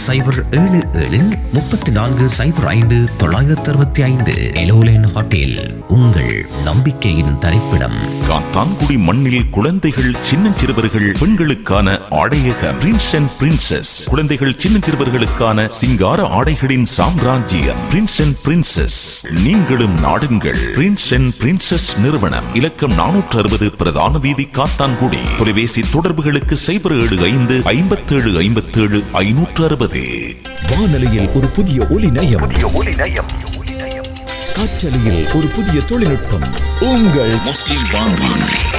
சைபர் ஏழு ஏழு முப்பத்தி நான்கு சைபர் ஐந்து தொள்ளாயிரத்தி அறுபத்தி ஐந்து எலோலேன் ஹோட்டல் உங்கள் நம்பிக்கையின் தரிப்பிடம் காத்தான்குடி மண்ணில் குழந்தைகள் சின்னஞ்சிறுவர்கள் பெண்களுக்கான ஆடையக பிரின்ஸ் அண்ட் பிரின்சஸ் குழந்தைகள் சின்னஞ்சிறுவர்களுக்கான சிங்கார ஆடைகளின் சாம்ராஜ்யம் பிரின்ஸ் அண்ட் பிரின்சஸ் நீங்களும் நாடுங்கள் பிரின்ஸ் அண்ட் பிரின்சஸ் நிறுவனம் இலக்கம் நானூற்று அறுபது பிரதான வீதி காத்தான்குடி தொலைபேசி தொடர்புகளுக்கு சைபர் ஏழு ஐந்து ஐம்பத்தேழு ஐம்பத்தேழு ஐநூற்று அறுபது வானொலியில் ஒரு புதிய ஒலி நயம் காற்றலையில் ஒரு புதிய தொழில்நுட்பம் உங்கள் முஸ்லிம் வானொலி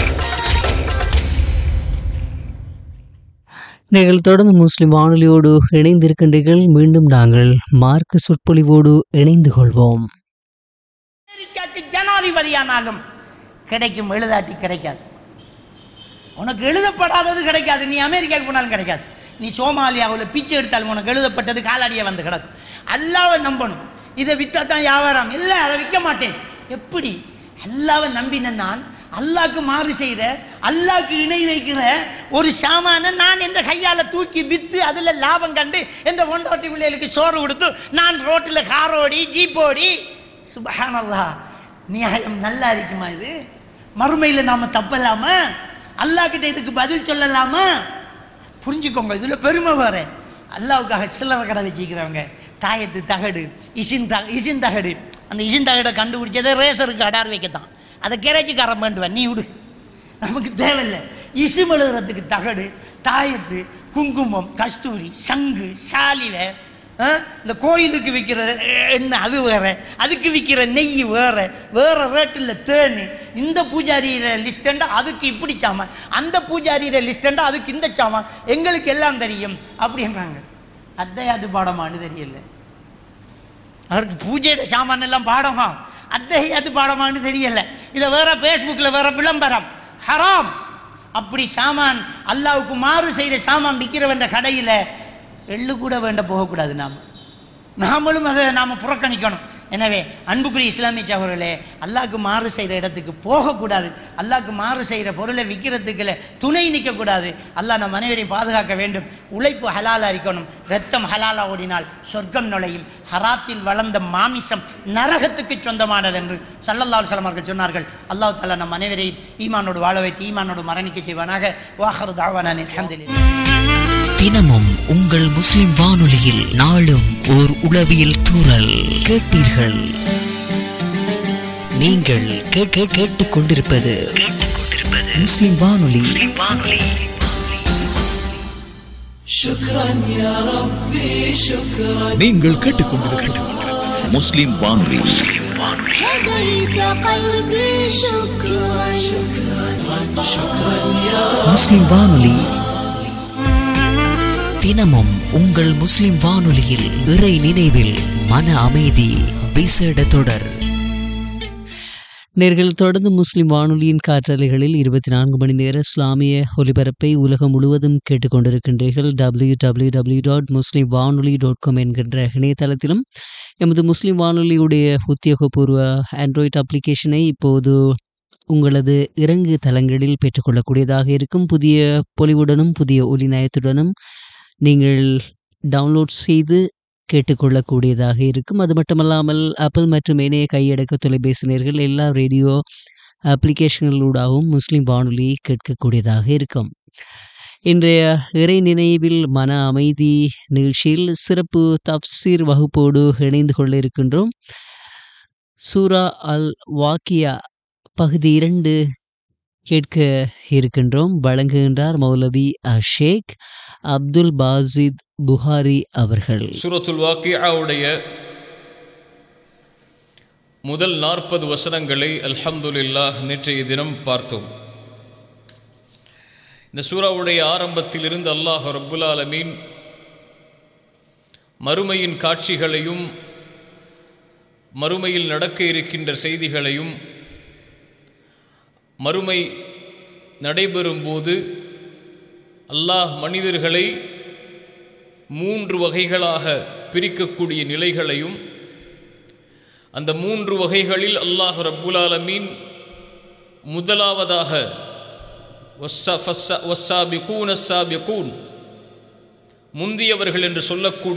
நீங்கள் தொடர்ந்து முஸ்லிம் வானொலியோடு இணைந்திருக்கின்றீர்கள் மீண்டும் நாங்கள் மார்க்க சொற்பொழிவோடு இணைந்து கொள்வோம் அமெரிக்காக்கு ஜனாதிபதியானாலும் கிடைக்கும் எழுதாட்டி கிடைக்காது உனக்கு எழுதப்படாதது கிடைக்காது நீ அமெரிக்காவுக்கு போனாலும் கிடைக்காது நீ சோமாலியாவில் பிச்சை எடுத்தாலும் உனக்கு எழுதப்பட்டது காலாடியா வந்து கிடக்கும் அல்லாவை நம்பணும் இதை விற்றா தான் வியாபாரம் இல்லை அதை விற்க மாட்டேன் எப்படி அல்லாவை நம்பின நான் அல்லாக்கு மாறு செய்கிற அல்லாக்கு இணை வைக்கிற ஒரு சாமான நான் என்ற கையால் தூக்கி விற்று அதில் லாபம் கண்டு என்ற ஒன்றாட்டி பிள்ளைகளுக்கு சோறு கொடுத்து நான் ரோட்டில் காரோடி ஜீப்போடி சுபஹானல்லா நியாயம் நல்லா இருக்குமா இது மறுமையில் நாம தப்பலாம அல்லாஹ் கிட்ட இதுக்கு பதில் சொல்லலாமா புரிஞ்சுக்கோங்க இதில் பெருமை வேற அல்லாவுக்காக சில்லறை கடை வச்சுக்கிறவங்க தாயத்து தகடு இசின் த இசின் தகடு அந்த இசின் தகடை கண்டுபிடிச்சதை ரேசருக்கு அடார் வைக்கத்தான் அதை கேரேஜுக்காரன் வேண்டுவேன் நீ விடு நமக்கு தேவையில்லை இசும் எழுதுறதுக்கு தகடு தாயத்து குங்குமம் கஸ்தூரி சங்கு சாலிவை ஆ? இந்த கோயிலுக்கு விற்கிற என்ன அது வேற அதுக்கு விற்கிற நெய் வேற வேற ரேட்டில் தேனு இந்த பூஜாரியில லிஸ்டண்டா அதுக்கு இப்படி சாமான் அந்த பூஜாரியில லிஸ்டண்டா அதுக்கு இந்த சாமான் எங்களுக்கு எல்லாம் தெரியும் அப்படின்றாங்க அத்தையாது பாடமானு தெரியல அவருக்கு பூஜையோட சாமான் எல்லாம் பாடமா அத்தையாது பாடமானு தெரியல இதை வேற ஃபேஸ்புக்கில் வேற விளம்பரம் ஹராம் அப்படி சாமான் அல்லாவுக்கு மாறு செய்கிற சாமான் விற்கிறவன்ற கடையில் எள்ளு கூட வேண்ட போகக்கூடாது நாம் நாமளும் அதை நாம் புறக்கணிக்கணும் எனவே அன்புக்குரிய இஸ்லாமிய சகோதரர்களே அல்லாஹ்க்கு மாறு செய்கிற இடத்துக்கு போகக்கூடாது அல்லாஹ்க்கு மாறு செய்கிற பொருளை விற்கிறதுக்குள்ள துணை நிற்கக்கூடாது அல்லாஹ் நம் அனைவரையும் பாதுகாக்க வேண்டும் உழைப்பு ஹலாலா இருக்கணும் ரத்தம் ஹலாலா ஓடினால் சொர்க்கம் நுழையும் ஹராத்தில் வளர்ந்த மாமிசம் நரகத்துக்கு சொந்தமானது என்று சல்லல்லா அலுவலம் அவர்கள் சொன்னார்கள் அல்லாஹ் தாலா நம் அனைவரையும் ஈமானோடு வாழ வைத்து ஈமானோடு மரணிக்க செய்வானாக வாஹரு தாவானான் அல்ஹம்துலில்லாஹ் தினமும் உங்கள் முஸ்லிம் வானொலியில் நாளும் ஓர் உளவியல் தூறல் கேட்பீர்கள் நீங்கள் கேட்க கேட்டுக் கொண்டிருப்பது முஸ்லிம் வானொலி நீங்கள் கேட்டுக்கொண்டிருப்பது முஸ்லிம் வானொலி هديت قلبي شكرا முஸ்லிம் வானொலி தினமும் உங்கள் முஸ்லிம் வானொலியில் இறை நினைவில் மன அமைதி விசேட தொடர் நேர்கள் தொடர்ந்து முஸ்லிம் வானொலியின் காற்றலைகளில் இருபத்தி நான்கு மணி நேர இஸ்லாமிய ஒலிபரப்பை உலகம் முழுவதும் கேட்டுக்கொண்டிருக்கின்றீர்கள் W W W dot Muslim வானொலி டாட் காம் என்கின்ற இணையதளத்திலும் எமது முஸ்லிம் வானொலியுடைய உத்தியோகபூர்வ ஆண்ட்ராய்ட் அப்ளிகேஷனை இப்போது உங்களது இறங்கு தளங்களில் பெற்றுக்கொள்ளக்கூடியதாக இருக்கும் புதிய பொலிவுடனும் புதிய ஒலி நயத்துடனும் நீங்கள் டவுன்லோட் செய்து கேட்டுக்கொள்ளக்கூடியதாக இருக்கும் அது மட்டுமல்லாமல் ஆப்பிள் மற்றும் இணைய கையடக்க தொலைபேசினர்கள் எல்லா ரேடியோ அப்ளிகேஷன்களூடாகவும் முஸ்லிம் வானொலி கேட்கக்கூடியதாக இருக்கும் இன்றைய இறை நினைவில் மன அமைதி நிகழ்ச்சியில் சிறப்பு தப்சீர் வகுப்போடு இணைந்து கொள்ள இருக்கின்றோம் சூரா அல் வாக்கியா பகுதி இரண்டு கேட்க இருக்கின்றோம் வழங்குகின்றார் மௌலவி ஷேக் அப்துல் பாசித் புகாரி அவர்கள் சூரத்துல் வாக்கியாவுடைய முதல் நாற்பது வசனங்களை அல்ஹம்துலில்லாஹ் நேற்றைய தினம் பார்த்தோம் இந்த சூறாவுடைய ஆரம்பத்திலிருந்து அல்லாஹ் ரப்புல் ஆலமீன் மறுமையின் காட்சிகளையும் மறுமையில் நடக்க இருக்கின்ற செய்திகளையும் மறுமை நடைபெறும்போது அல்லாஹ் மனிதர்களை மூன்று வகைகளாக பிரிக்கக்கூடிய நிலைகளையும் அந்த மூன்று வகைகளில் அல்லாஹ் ரப்புல் ஆலமீன் முதலாவதாக வஸ்ஸா- ஃபஸ்ஸா- வஸ்ஸாபிகூன ஸாபிகூன் முந்தியவர்கள் என்று சொல்லக்கூடிய